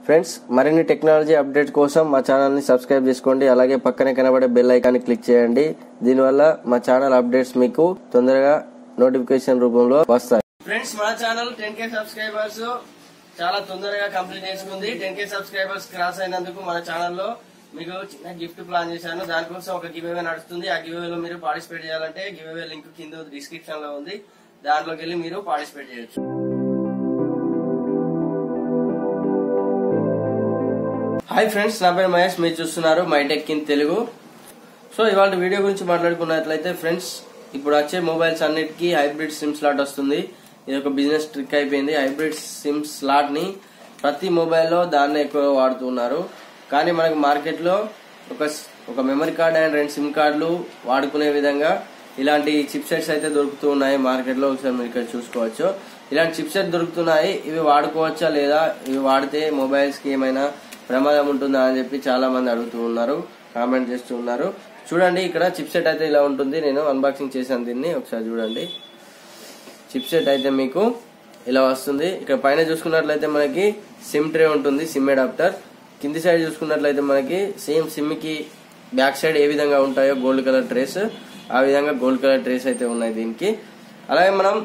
friends మరిన్ని technology update కోసం మా ఛానల్ ని సబ్స్క్రైబ్ చేసుకోండి అలాగే పక్కనే కనబడే బెల్ ఐకాన్ క్లిక్ చేయండి దీనివల్ల మా ఛానల్ అప్డేట్స్ మీకు తొందరగా నోటిఫికేషన్ రూపంలో వస్తాయి ఫ్రెండ్స్ మా ఛానల్ టెన్ కే సబ్స్క్రైబర్స్ చాలా తొందరగా కంప్లీట్ చేసుకుంది టెన్ కే సబ్స్క్రైబర్స్ క్రాస్ అయినందుకు మన ఛానల్లో మీకు చిన్న గిఫ్ట్ ప్లాన్ చేశాను దానికోసం ఒక గివ్ అవే నడుస్తుంది ఆ గివ్ లో మీరు పార్టిసిపేట్ చేయాలంటే గివ్ అవే లింక్ కింద డిస్క్రిప్షన్ లో ఉంది దాంట్లోకి వెళ్ళి మీరు పార్టిసిపేట్ చేయొచ్చు హాయ్ ఫ్రెండ్స్ నా పేరు మహేష్ మీరు చూస్తున్నారు మైటెక్ ఇన్ తెలుగు సో ఇవాళ వీడియో గురించి మాట్లాడుకున్నట్లయితే ఫ్రెండ్స్ ఇప్పుడు వచ్చే మొబైల్స్ అన్నిటికీ హైబ్రిడ్ సిమ్ స్లాట్ వస్తుంది ఇది ఒక బిజినెస్ ట్రిక్ అయిపోయింది హైబ్రిడ్ సిమ్ స్లాట్ ని ప్రతి మొబైల్లో దాన్ని ఎక్కువగా వాడుతున్నారు కానీ మనకు మార్కెట్లో ఒక ఒక మెమరీ కార్డ్ అండ్ రెండు సిమ్ కార్డులు వాడుకునే విధంగా ఇలాంటి చిప్ సెట్స్ అయితే దొరుకుతూ ఉన్నాయి మార్కెట్లో ఒకసారి మీరు ఇక్కడ చూసుకోవచ్చు ఇలాంటి చిప్ సెట్ దొరుకుతున్నాయి ఇవి వాడుకోవచ్చా లేదా ఇవి వాడితే మొబైల్స్ కి ఏమైనా ప్రమాదం ఉంటుందా అని చెప్పి చాలా మంది అడుగుతూ ఉన్నారు కామెంట్ చేస్తూ ఉన్నారు చూడండి ఇక్కడ చిప్ సెట్ అయితే ఇలా ఉంటుంది నేను అన్బాక్సింగ్ చేశాను దీన్ని ఒకసారి చూడండి చిప్ సెట్ అయితే మీకు ఇలా వస్తుంది ఇక్కడ పైన చూసుకున్నట్లయితే మనకి సిమ్ ట్రే ఉంటుంది సిమ్ అడాప్టర్ కింది సైడ్ చూసుకున్నట్లయితే మనకి సేమ్ సిమ్ కి బ్యాక్ సైడ్ ఏ విధంగా ఉంటాయో గోల్డ్ కలర్ ట్రేస్ ఆ విధంగా గోల్డ్ కలర్ ట్రేస్ అయితే ఉన్నాయి దీనికి అలాగే మనం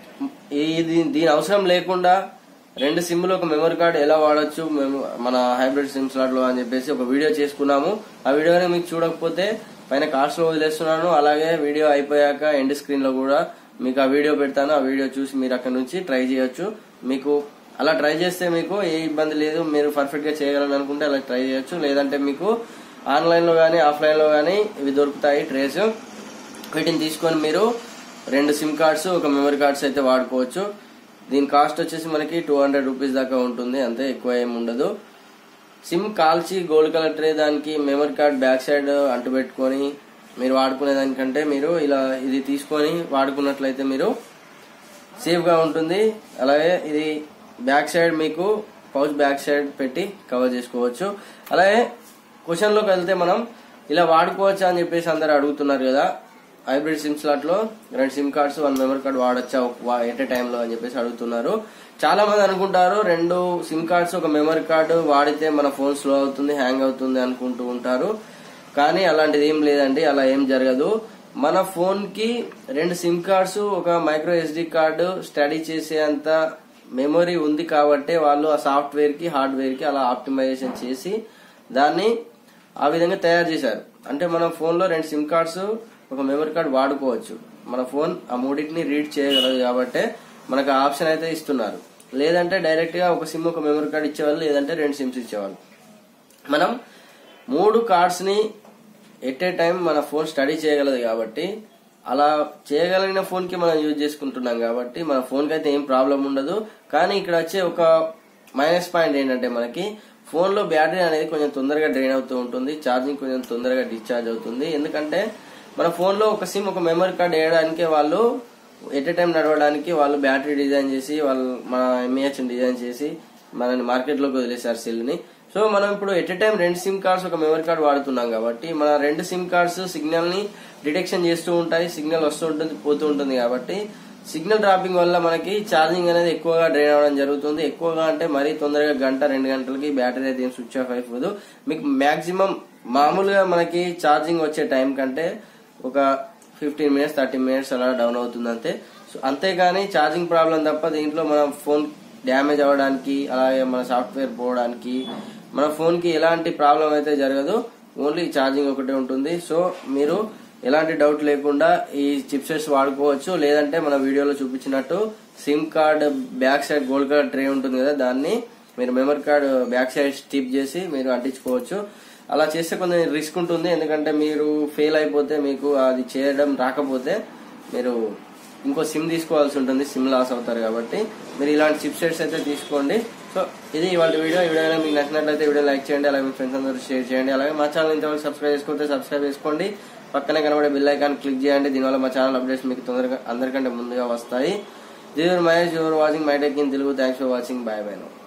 ఈ దీ- దీని అవసరం లేకుండా రెండు సిమ్లు ఒక మెమరీ కార్డ్ ఎలా వాడొచ్చు మేము మన హైబ్రిడ్ సిమ్ స్లాట్ లో అని చెప్పేసి ఒక వీడియో చేసుకున్నాము ఆ వీడియోని మీకు చూడకపోతే పైన కార్డ్స్ లో వదిలేస్తున్నాను అలాగే వీడియో అయిపోయాక ఎండ్ స్క్రీన్ లో కూడా మీకు ఆ వీడియో పెడతాను ఆ వీడియో చూసి మీరు అక్కడ నుంచి ట్రై చేయొచ్చు మీకు అలా ట్రై చేస్తే మీకు ఏ ఇబ్బంది లేదు మీరు పర్ఫెక్ట్ గా చేయగలని అనుకుంటే అలా ట్రై చేయొచ్చు లేదంటే మీకు ఆన్లైన్ లో గానీ ఆఫ్లైన్ లో గానీ ఇవి దొరుకుతాయి ట్రేస్ వీటిని తీసుకొని మీరు రెండు సిమ్ కార్డ్స్ ఒక మెమరీ కార్డ్స్ అయితే వాడుకోవచ్చు దీని కాస్ట్ వచ్చేసి మనకి టూ హండ్రెడ్ రూపీస్ దాకా ఉంటుంది అంతే ఎక్కువ ఏమి ఉండదు సిమ్ కాల్చి గోల్డ్ కలర్ ట్రే దానికి మెమరీ కార్డ్ బ్యాక్ సైడ్ అంటు పెట్టుకొని మీరు వాడుకునే దానికంటే మీరు ఇలా ఇది తీసుకొని వాడుకున్నట్లయితే మీరు సేఫ్ గా ఉంటుంది అలాగే ఇది బ్యాక్ సైడ్ మీకు పౌచ్ బ్యాక్ సైడ్ పెట్టి కవర్ చేసుకోవచ్చు అలాగే క్వశ్చన్ లోకి వెళ్తే మనం ఇలా వాడుకోవచ్చా అని చెప్పేసి అందరు అడుగుతున్నారు కదా హైబ్రిడ్ సిమ్ స్లాట్ లో రెండు SIM cards one memory card వాడచ్చా ఎట్ ఏ లో అని చెప్పేసి అడుగుతున్నారు చాలా మంది అనుకుంటారు రెండు సిమ్ కార్డ్స్ ఒక మెమరీ కార్డు వాడితే మన ఫోన్ స్లో అవుతుంది హ్యాంగ్ అవుతుంది అనుకుంటూ ఉంటారు కానీ అలాంటిది ఏం లేదండి అలా ఏం జరగదు మన ఫోన్ కి రెండు సిమ్ కార్డ్స్ ఒక మైక్రో ఎస్డి కార్డు స్టడీ చేసేంత మెమరీ ఉంది కాబట్టి వాళ్ళు ఆ సాఫ్ట్వేర్ కి హార్డ్వేర్ కి అలా ఆప్టిమైజేషన్ చేసి దాన్ని ఆ విధంగా తయారు చేశారు అంటే మన ఫోన్ లో రెండు సిమ్ కార్డ్స్ ఒక మెమరీ కార్డ్ వాడుకోవచ్చు మన ఫోన్ ఆ మూడింటిని రీడ్ చేయగలదు కాబట్టి మనకు ఆ ఆప్షన్ అయితే ఇస్తున్నారు లేదంటే డైరెక్ట్ గా ఒక సిమ్ ఒక మెమరీ కార్డ్ ఇచ్చేవాళ్ళు లేదంటే రెండు సిమ్స్ ఇచ్చేవాళ్ళు మనం మూడు కార్డ్స్ ని ఎట్ ఏ టైం మన ఫోన్ స్టడీ చేయగలదు కాబట్టి అలా చేయగలిగిన ఫోన్ కి మనం యూజ్ చేసుకుంటున్నాం కాబట్టి మన ఫోన్ కి అయితే ఏం ప్రాబ్లం ఉండదు కానీ ఇక్కడ వచ్చే ఒక మైనస్ పాయింట్ ఏంటంటే మనకి ఫోన్ లో బ్యాటరీ అనేది కొంచెం తొందరగా డ్రైన్ అవుతూ ఉంటుంది ఛార్జింగ్ కొంచెం తొందరగా డిశ్చార్జ్ అవుతుంది ఎందుకంటే మన ఫోన్ లో ఒక సిమ్ ఒక మెమరీ కార్డ్ వేయడానికి వాళ్ళు ఎట్ ఏ టైం నడవడానికి వాళ్ళు బ్యాటరీ డిజైన్ చేసి వాళ్ళు మన ఎంఏహెచ్ డిజైన్ చేసి మనని మార్కెట్ లోకి వదిలేశారు సెల్ ని సో మనం ఇప్పుడు ఎట్ ఏ టైం రెండు సిమ్ కార్డ్స్ ఒక మెమరీ కార్డ్ వాడుతున్నాం కాబట్టి మన రెండు సిమ్ కార్డ్స్ సిగ్నల్ ని డిటెక్షన్ చేస్తూ ఉంటాయి సిగ్నల్ వస్తూ ఉంటుంది పోతూ ఉంటుంది కాబట్టి సిగ్నల్ డ్రాపింగ్ వల్ల మనకి ఛార్జింగ్ అనేది ఎక్కువగా డ్రైన్ అవ్వడం జరుగుతుంది ఎక్కువగా అంటే మరీ తొందరగా గంట రెండు గంటలకి బ్యాటరీ అయితే ఏం స్విచ్ ఆఫ్ అయిపోదు మీకు మాక్సిమం మామూలుగా మనకి ఛార్జింగ్ వచ్చే టైం కంటే ఒక ఫిఫ్టీన్ మినిట్స్ థర్టీ మినిట్స్ అలా డౌన్ అవుతుంది అంతే సో అంతేగాని ఛార్జింగ్ ప్రాబ్లం తప్ప దీంట్లో మన ఫోన్ డ్యామేజ్ అవ్వడానికి అలాగే మన సాఫ్ట్వేర్ పోవడానికి మన ఫోన్ కి ఎలాంటి ప్రాబ్లం అయితే జరగదు ఓన్లీ ఛార్జింగ్ ఒకటే ఉంటుంది సో మీరు ఎలాంటి డౌట్ లేకుండా ఈ చిప్సెట్స్ వాడుకోవచ్చు లేదంటే మన వీడియోలో చూపించినట్టు SIM card back side gold colour tray ఉంటుంది కదా దాన్ని మీరు మెమరీ కార్డ్ బ్యాక్ సైడ్ స్టిప్ చేసి మీరు అంటించుకోవచ్చు అలా చేస్తే కొంచెం రిస్క్ ఉంటుంది ఎందుకంటే మీరు ఫెయిల్ అయిపోతే మీకు అది చేయడం రాకపోతే మీరు ఇంకో సిమ్ తీసుకోవాల్సి ఉంటుంది సిమ్ లాస్ అవుతారు కాబట్టి మీరు ఇలాంటి చిప్ సెట్స్ అయితే తీసుకోండి సో ఇది ఇవాళ వీడియో ఈ వీడియో మీకు నచ్చినట్లయితే వీడియో లైక్ చేయండి అలాగే మీ ఫ్రెండ్స్ అందరూ షేర్ చేయండి అలాగే మా ఛానల్ ఇంతవరకు సబ్స్క్రైబ్ చేసుకుంటే సబ్స్క్రైబ్ చేసుకోండి పక్కనే కనబడే బిల్ ఐకాన్ క్లిక్ చేయండి దీనివల్ల మా ఛానల్ అప్డేట్స్ మీకు తొందరగా అందరికంటే ముందుగా వస్తాయి దీని Mahesh your watching My Tech in Telugu thanks for watching bye bye no